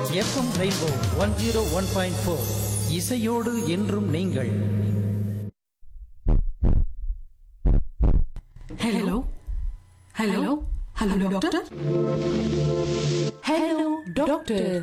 FM Rainbow one zero one point four இசையோடு என்றும் நீங்கள் hello hello hello doctor hello doctor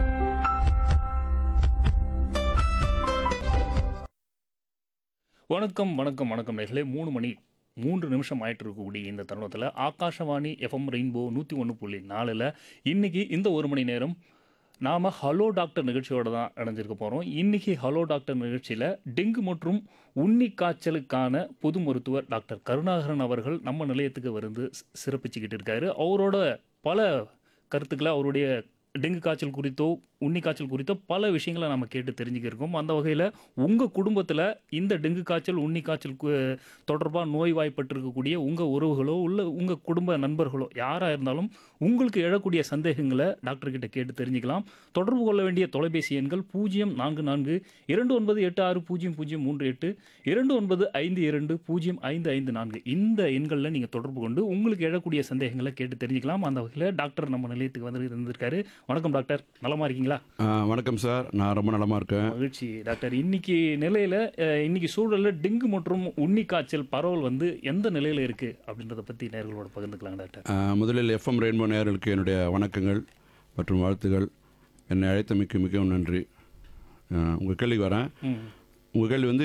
வணக்கம் வணக்கம் வணக்கம் நேர்களே மூணு மணி மூன்று நிமிஷம் ஆயிட்டு இருக்கக்கூடிய இந்த தருணத்தில் ஆகாஷவாணி எஃப்எம் ரெயின்போ நூற்றி ஒன்று புள்ளி நாலில் இன்றைக்கி இந்த ஒரு மணி நேரம் நாம் ஹலோ டாக்டர் நிகழ்ச்சியோட தான் இணைஞ்சிருக்க போகிறோம் இன்றைக்கி ஹலோ டாக்டர் நிகழ்ச்சியில் டெங்கு மற்றும் உண்ணி காய்ச்சலுக்கான பொது மருத்துவர் டாக்டர் கருணாகரன் அவர்கள் நம்ம நிலையத்துக்கு வந்து சி- சிறப்பிச்சுக்கிட்டு இருக்காரு அவரோட பல கருத்துக்களை அவருடைய டெங்கு காய்ச்சல் குறித்தோ உண்ணி காய்ச்சல் குறித்தோ பல விஷயங்களை நம்ம கேட்டு தெரிஞ்சுக்கிருக்கோம் அந்த வகையில் உங்கள் குடும்பத்தில் இந்த டெங்கு காய்ச்சல் உண்ணி காய்ச்சல் தொடர்பாக நோய்வாய்ப்பட்டிருக்கக்கூடிய உங்கள் உறவுகளோ உள்ள உங்கள் குடும்ப நண்பர்களோ யாராக இருந்தாலும் உங்களுக்கு எழக்கூடிய சந்தேகங்களை டாக்டர் கிட்ட கேட்டு தெரிஞ்சுக்கலாம் தொடர்பு கொள்ள வேண்டிய தொலைபேசி எண்கள் பூஜ்ஜியம் நான்கு நான்கு இரண்டு ஒன்பது எட்டு ஆறு பூஜ்ஜியம் பூஜ்ஜியம் மூன்று எட்டு இரண்டு ஒன்பது ஐந்து இரண்டு பூஜ்ஜியம் ஐந்து ஐந்து நான்கு இந்த எண்களில் நீங்கள் தொடர்பு கொண்டு உங்களுக்கு எழக்கூடிய சந்தேகங்களை கேட்டு தெரிஞ்சுக்கலாம் அந்த வகையில் டாக்டர் நம்ம நிலையத்துக்கு வந்து இருந்திருக்காரு வணக்கம் டாக்டர் நலமா இருக்கீங்களா ஆ, வணக்கம் சார் நான் ரொம்ப நலமாக இருக்கேன் மகிழ்ச்சி டாக்டர் இன்னைக்கு நிலையில அஹ், இன்னைக்கு சூழல்ல டெங்கு மற்றும் உண்ணி காய்ச்சல் பரவல் வந்து எந்த நிலையில இருக்கு அப்படின்றத பத்தி நேர்களோட பகிர்ந்துக்கலாம் டாக்டர் ஆ, முதலில் எஃப்எம் ரெயின்போ நேயர்களுக்கு என்னுடைய வணக்கங்கள் மற்றும் வாழ்த்துகள் என்னை அழைத்தமைக்கு மிகவும் நன்றி உங்கள் கேள்விக்கு வரேன் ம் உங்கள் கேள்வி வந்து